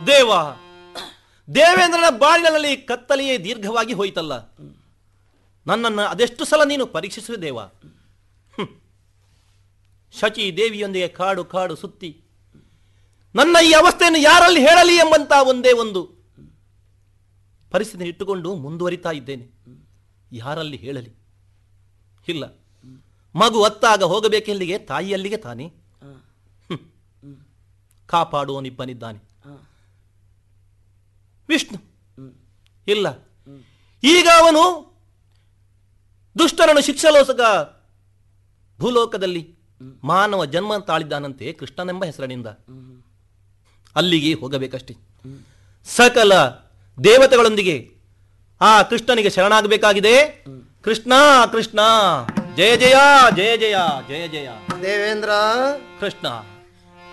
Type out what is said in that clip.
ದೇವ ದೇವೇಂದ್ರನ ಬಾಳಿನಲ್ಲಿ ಕತ್ತಲೆಯೇ ದೀರ್ಘವಾಗಿ ಹೋಯಿತಲ್ಲ ನನ್ನನ್ನು ಅದೆಷ್ಟು ಸಲ ನೀನು ಪರೀಕ್ಷಿಸುವೆ ದೇವ ಹ್ಮ್. ಶಚಿ ದೇವಿಯೊಂದಿಗೆ ಕಾಡು ಕಾಡು ಸುತ್ತಿ ನನ್ನ ಈ ಅವಸ್ಥೆಯನ್ನು ಯಾರಲ್ಲಿ ಹೇಳಲಿ ಎಂಬಂತ ಒಂದೇ ಒಂದು ಪರಿಸ್ಥಿತಿ ಇಟ್ಟುಕೊಂಡು ಮುಂದುವರಿತಾ ಇದ್ದೇನೆ ಯಾರಲ್ಲಿ ಹೇಳಲಿ ಇಲ್ಲ ಮಗು ಅತ್ತಾಗ ಹೋಗಬೇಕೆಲ್ಲಿಗೆ ತಾಯಿಯಲ್ಲಿಗೆ ತಾನೇ ಹ್ಮ್. ಕಾಪಾಡುವನಿಬ್ಬನಿದ್ದಾನೆ ವಿಷ್ಣು ಇಲ್ಲ ಈಗ ಅವನು ದುಷ್ಟರನ್ನು ಶಿಕ್ಷಲೋಸಕ ಭೂಲೋಕದಲ್ಲಿ ಮಾನವ ಜನ್ಮ ತಾಳಿದ್ದಾನಂತೆ ಕೃಷ್ಣನೆಂಬ ಹೆಸರಿನಿಂದ ಅಲ್ಲಿಗೆ ಹೋಗಬೇಕಷ್ಟೇ ಸಕಲ ದೇವತೆಗಳೊಂದಿಗೆ ಆ ಕೃಷ್ಣನಿಗೆ ಶರಣಾಗಬೇಕಾಗಿದೆ ಕೃಷ್ಣ ಕೃಷ್ಣ ಜಯ ಜಯ ಜಯ ಜಯ ಜಯ ಜಯ ದೇವೇಂದ್ರ ಕೃಷ್ಣ